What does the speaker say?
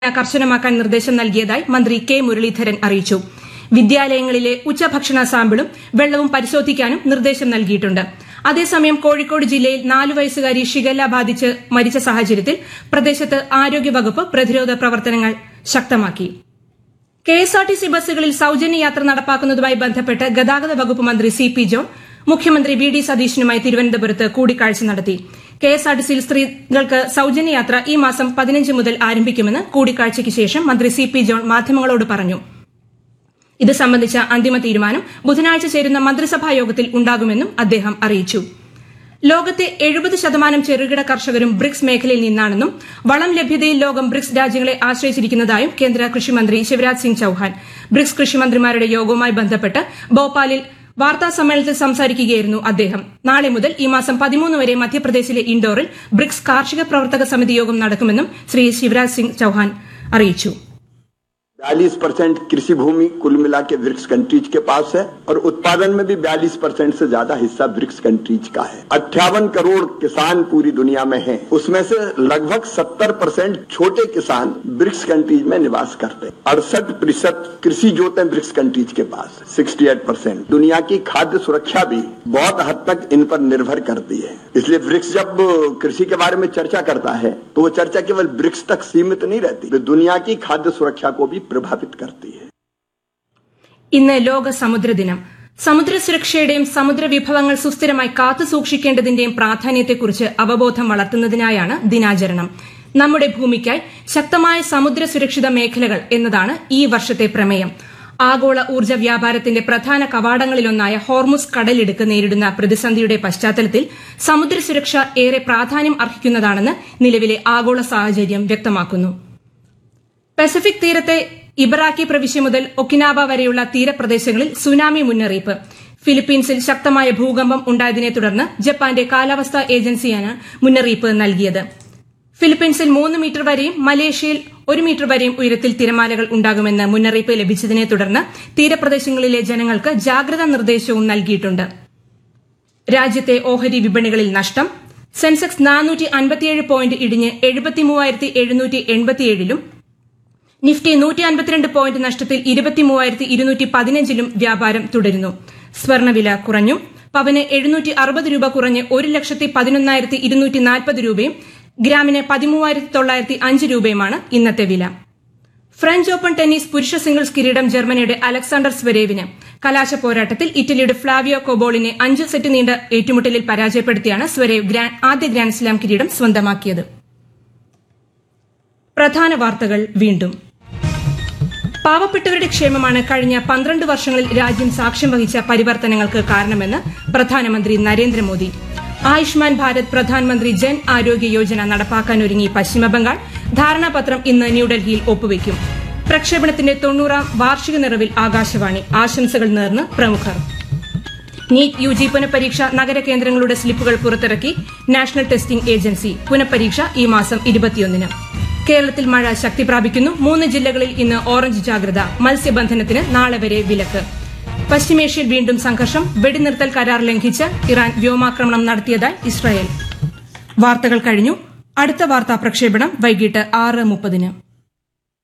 കർശനമാക്കാൻ നിർദ്ദേശം നൽകിയതായി മന്ത്രി കെ മുരളീധരൻ അറിയിച്ചു വിദ്യാലയങ്ങളിലെ ഉച്ചഭക്ഷണ സാമ്പിളും വെള്ളവും പരിശോധിക്കാനും നിർദ്ദേശം നൽകിയിട്ടുണ്ട് അതേസമയം കോഴിക്കോട് ജില്ലയിൽ നാലു വയസ്സുകാരി ഷിഗല്ല ബാധിച്ച് മരിച്ച സാഹചര്യത്തിൽ പ്രദേശത്ത് ആരോഗ്യവകുപ്പ് പ്രതിരോധ പ്രവർത്തനങ്ങൾ ശക്തമാക്കി കെഎസ്ആർടിസി ബസ്സുകളിൽ സൌജന്യ യാത്ര നടപ്പാക്കുന്നതുമായി ബന്ധപ്പെട്ട് ഗതാഗത വകുപ്പ് മന്ത്രി സി പി ജോൺ മുഖ്യമന്ത്രി വി ഡി സതീശനുമായി തിരുവനന്തപുരത്ത് കൂടിക്കാഴ്ച നടത്തി കെഎസ്ആർടിസിയിൽ സ്ത്രീകൾക്ക് സൌജന്യ യാത്ര ഈ മാസം പതിനഞ്ച് മുതൽ ആരംഭിക്കുമെന്ന് കൂടിക്കാഴ്ചയ്ക്ക് ശേഷം മന്ത്രി സി പി ജോൺ മാധ്യമങ്ങളോട് പറഞ്ഞു ഇത് സംബന്ധിച്ച അന്തിമ തീരുമാനം ബുധനാഴ്ച ചേരുന്ന മന്ത്രിസഭാ യോഗത്തിൽ ഉണ്ടാകുമെന്നും അദ്ദേഹം അറിയിച്ചു ലോകത്തെ എഴുപത് ശതമാനം ചെറുകിട കർഷകരും ബ്രിക്സ് മേഖലയിൽ നിന്നാണെന്നും വളം ലഭ്യതയിൽ ലോകം ബ്രിക്സ് രാജ്യങ്ങളെ ആശ്രയിച്ചിരിക്കുന്നതായും കേന്ദ്ര കൃഷിമന്ത്രി ശിവരാജ് സിംഗ് ചൌഹാൻ ബ്രിക്സ് കൃഷിമന്ത്രിമാരുടെ യോഗവുമായി ബന്ധപ്പെട്ട് ഭോപ്പാലിൽ വാർത്താ സമ്മേളനത്തിൽ സംസാരിക്കുകയായിരുന്നു അദ്ദേഹം നാളെ മുതൽ ഈ മാസം പതിമൂന്ന് വരെ മധ്യപ്രദേശിലെ ഇൻഡോറിൽ ബ്രിക്സ് കാർഷിക പ്രവർത്തക സമിതി യോഗം നടക്കുമെന്നും ശ്രീ ശിവരാജ് സിംഗ് ചൌഹാൻ അറിയിച്ചു बयालीस परसेंट कृषि भूमि कुल मिला के ब्रिक्स कंट्रीज के पास है और उत्पादन में भी बयालीस परसेंट से ज्यादा हिस्सा ब्रिक्स कंट्रीज का है अट्ठावन करोड़ किसान पूरी दुनिया में हैं उसमें से लगभग सत्तर परसेंट छोटे किसान ब्रिक्स कंट्रीज में निवास करते हैं अड़सठ प्रतिशत कृषि जोत है ब्रिक्स कंट्रीज के पास सिक्सटी एट परसेंट दुनिया की खाद्य सुरक्षा भी बहुत हद तक इन पर निर्भर करती है इसलिए ब्रिक्स जब कृषि के बारे में चर्चा करता है तो वो चर्चा केवल ब्रिक्स तक सीमित नहीं रहती वे दुनिया की खाद्य सुरक्षा को भी प्रभावित करती है ഇന്ന് ലോക സമുദ്ര ദിനം സമുദ്ര സുരക്ഷയുടെയും സമുദ്ര വിഭവങ്ങൾ സുസ്ഥിരമായി കാത്തു സൂക്ഷിക്കേണ്ടതിന്റെയും പ്രാധാന്യത്തെക്കുറിച്ച് അവബോധം വളർത്തുന്നതിനായാണ് ദിനാചരണം നമ്മുടെ ഭൂമിക്കായി ശക്തമായ സമുദ്ര സുരക്ഷിത മേഖലകൾ എന്നതാണ് ഈ വർഷത്തെ പ്രമേയം ആഗോള ഊർജ്ജ വ്യാപാരത്തിന്റെ പ്രധാന കവാടങ്ങളിലൊന്നായ ഹോർമുസ് കടലിടുക്ക് നേരിടുന്ന പ്രതിസന്ധിയുടെ പശ്ചാത്തലത്തിൽ സമുദ്ര സുരക്ഷ ഏറെ പ്രാധാന്യം അർഹിക്കുന്നതാണെന്ന് നിലവിലെ ആഗോള സാഹചര്യം വ്യക്തമാക്കുന്നു പസഫിക് തീരത്തെ ഇബറാക്കി പ്രവിശ്യ മുതൽ ഒക്കിനാവ വരെയുള്ള തീരപ്രദേശങ്ങളിൽ സുനാമി മുന്നറിയിപ്പ് ഫിലിപ്പീൻസിൽ ശക്തമായ ഭൂകമ്പം ഉണ്ടായതിനെ തുടർന്ന് ജപ്പാന്റെ കാലാവസ്ഥാ ഏജൻസിയാണ് മുന്നറിയിപ്പ് നൽകിയത് ഫിലിപ്പീൻസിൽ മൂന്ന് മീറ്റർ വരെയും മലേഷ്യയിൽ ഒരു മീറ്റർ വരെയും ഉയരത്തിൽ തിരമാലകൾ ഉണ്ടാകുമെന്ന് മുന്നറിയിപ്പ് ലഭിച്ചതിനെ തുടർന്ന് തീരപ്രദേശങ്ങളിലെ ജനങ്ങൾക്ക് ജാഗ്രതാ നിർദ്ദേശവും നൽകിയിട്ടുണ്ട് രാജ്യത്തെ ഓഹരി വിപണികളിൽ നഷ്ടം സെൻസെക്സ് നാനൂറ്റി അൻപത്തിയേഴ് പോയിന്റ് ഇടിഞ്ഞ് എഴുപത്തിമൂവായിരത്തി എഴുന്നൂറ്റി എൺപത്തിയേഴിലും നിഫ്റ്റി നൂറ്റി അൻപത്തിരണ്ട് പോയിന്റ് നഷ്ടത്തിൽ ഇരുപത്തിമൂവായിരത്തി ഇരുന്നൂറ്റി പതിനഞ്ചിലും വ്യാപാരം തുടരുന്നു സ്വർണവില കുറഞ്ഞു പവന് എഴുന്നൂറ്റി അറുപത് രൂപ കുറഞ്ഞ് ഒരു ലക്ഷത്തി പതിനൊന്നായിരത്തി ഇരുന്നൂറ്റി നാൽപ്പത് രൂപയും ഗ്രാമിന് പതിമൂവായിരത്തി തൊള്ളായിരത്തി അഞ്ച് രൂപയുമാണ് ഇന്നത്തെ വില ഫ്രഞ്ച് ഓപ്പൺ ടെന്നീസ് പുരുഷ സിംഗിൾസ് കിരീടം ജർമ്മനിയുടെ അലക്സാണ്ടർ സ്വരേവിന് കലാശ പോരാട്ടത്തിൽ ഇറ്റലിയുടെ ഫ്ലാവിയോ കൊബോളിനെ അഞ്ച് സെറ്റ് നീണ്ട ഏറ്റുമുട്ടലിൽ പരാജയപ്പെടുത്തിയാണ് സ്വരേവ് ആദ്യ ഗ്രാൻഡ്സ്ലാം കിരീടം സ്വന്തമാക്കിയത് പ്രധാന വാർത്തകൾ വീണ്ടും പാവപ്പെട്ടവരുടെ ക്ഷേമമാണ് കഴിഞ്ഞ പന്ത്രണ്ട് വർഷങ്ങളിൽ രാജ്യം സാക്ഷ്യം വഹിച്ച പരിവർത്തനങ്ങൾക്ക് കാരണമെന്ന് പ്രധാനമന്ത്രി നരേന്ദ്രമോദി ആയുഷ്മാൻ ഭാരത് പ്രധാനമന്ത്രി ജൻ ആരോഗ്യ യോജന നടപ്പാക്കാനൊരുങ്ങി പശ്ചിമബംഗാൾ ധാരണാപത്രം ഇന്ന് ന്യൂഡൽഹിയിൽ ഒപ്പുവയ്ക്കും പ്രക്ഷേപണത്തിന്റെ തൊണ്ണൂറാം വാർഷിക നിറവിൽ ആകാശവാണി ആശംസകൾ നേർന്ന് പ്രമുഖർ നീറ്റ് യു ജി പുനഃപരീക്ഷ നഗരകേന്ദ്രങ്ങളുടെ സ്ലിപ്പുകൾ പുറത്തിറക്കി നാഷണൽ ടെസ്റ്റിംഗ് ഏജൻസി പുനഃപരീക്ഷ ഈ മാസം ഇരുപത്തിയൊന്നിന് കേരളത്തിൽ മഴ ശക്തി പ്രാപിക്കുന്നു മൂന്ന് ജില്ലകളിൽ ഇന്ന് ഓറഞ്ച് ജാഗ്രത മത്സ്യബന്ധനത്തിന് നാളെ വരെ വിലക്ക് പശ്ചിമേഷ്യയിൽ വീണ്ടും സംഘർഷം വെടിനിർത്തൽ കരാർ ലംഘിച്ച് ഇറാൻ വ്യോമാക്രമണം നടത്തിയതായി ഇസ്രായേൽ വാർത്തകൾ കഴിഞ്ഞു അടുത്ത വാർത്താ പ്രക്ഷേപണം വൈകിട്ട് ആറ് മുപ്പതിന്